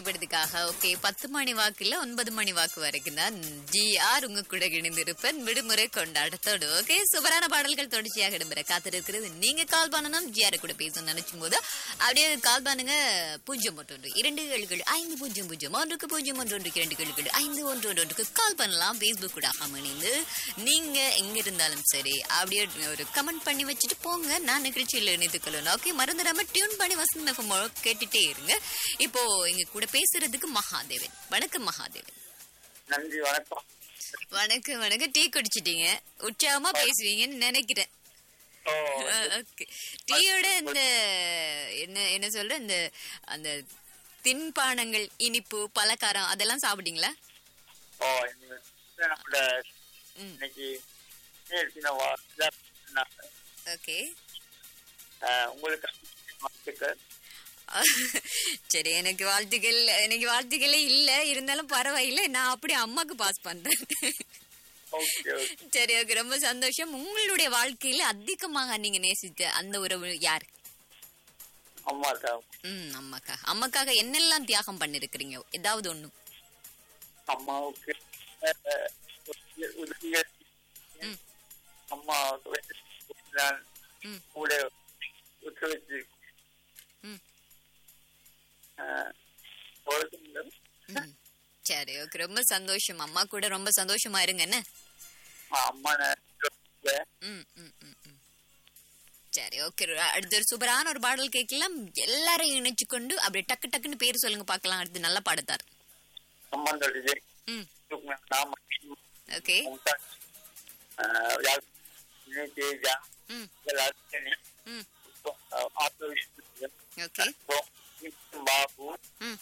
திரைப்படத்துக்காக ஓகே பத்து மணி வாக்குல ஒன்பது மணி வாக்கு வரைக்கும் தான் ஜிஆர் உங்க கூட இணைந்திருப்பேன் விடுமுறை கொண்டாட்டத்தோடு ஓகே சூப்பரான பாடல்கள் தொடர்ச்சியாக இடம்பெற காத்திருக்கிறது நீங்க கால் பண்ணணும் ஜிஆர் கூட பேசணும்னு நினைச்சும் போது அப்படியே கால் பண்ணுங்க பூஜ்ஜியம் ஒன்று ஒன்று இரண்டு ஏழுகள் ஐந்து பூஜ்ஜியம் பூஜ்ஜியம் ஒன்றுக்கு பூஜ்ஜியம் ஒன்று ஒன்றுக்கு இரண்டு ஏழுகள் ஐந்து ஒன்று ஒன்று ஒன்றுக்கு கால் பண்ணலாம் ஃபேஸ்புக் கூட இணைந்து நீங்க எங்க இருந்தாலும் சரி அப்படியே ஒரு கமெண்ட் பண்ணி வச்சுட்டு போங்க நான் நிகழ்ச்சியில் இணைத்துக் கொள்ளணும் ஓகே மறந்துடாம டியூன் பண்ணி வசந்த் எஃப்எம் கேட்டுட்டே இருங்க இப்போ எங்க கூட பேசுறதுக்கு மகாதேவன் வணக்கம் மகாதேவன் நன்றி வணக்கம் வணக்கம் வணக்கம் டீ குடிச்சிட்டீங்க உற்சாகமா பேசுவீங்கன்னு நினைக்கிறேன் ஓ, ஓகே டீயோட இந்த என்ன என்ன சொல்ற இந்த அந்த தின்பானங்கள் இனிப்பு பலகாரம் அதெல்லாம் சாப்பிட்டீங்களா ஓ, இந்த நம்மளோட ம். இன்னைக்கு நேர்த்தின வா- இதா பண்ணாங்க. ஓகே அஹ், உங்களுக்கு வாழ்த்துக்கள் சரி எனக்கு வாழ்த்துக்கள் எனக்கு வாழ்த்துக்களே இல்ல இருந்தாலும் பரவாயில்ல நான் அப்படியே அம்மாக்கு பாஸ் பண்றேன் ஓகே ஓகே சரி ஓகே ரொம்ப சந்தோஷம் உங்களுடைய வாழ்க்கையில அதிகமாக நீங்க நேசித்த அந்த உறவு யார் அம்மா தான் ம் அம்மாக்கா அம்மாக்காக என்னெல்லாம் தியாகம் பண்ணிருக்கிறீங்க ஏதாவது ஒண்ணு அம்மாவுக்கு அஹ், உதவி- உதவிகள் ம். அம்மா நான் ம். கூட ஒத்துழைச்சு ம். அஹ், ஒழுக்கம் ம். சரி ஓகே ரொம்ப சந்தோஷம் அம்மா கூட ரொம்ப சந்தோஷமா இருங்க என்ன அம்மா நான் ம், ம், ம், ம். சரி ஓகே அடுத்து ஒரு சூப்பரான ஒரு பாடல் கேட்கலாம் எல்லாரையும் இணைச்சு கொண்டு அப்படியே டக்கு டக்குன்னு பேர் சொல்லுங்க பார்க்கலாம் அடுத்து நல்ல பாடத்தார் சம்பந்தம் விஜய் ம் நாம ஓகே மும்தாஜ் அஹ், யாழ் தேஜா ம் எல்லாத்தையும் ம் ஆட்டோ ஓகே பாபு ம்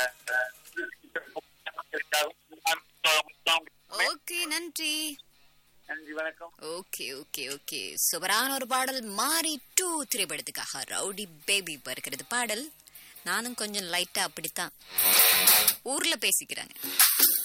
நன்றி ஓகே நன்றி வணக்கம் ஓகே ஓகே ஓகே சூப்பரான ஒரு பாடல் மாறி டூ திரைப்படத்துக்காக ரவுடி பேபி இருக்கிறது பாடல் நானும் கொஞ்சம் லைட்டா அப்படித்தான் ஊர்ல பேசிக்கிறாங்க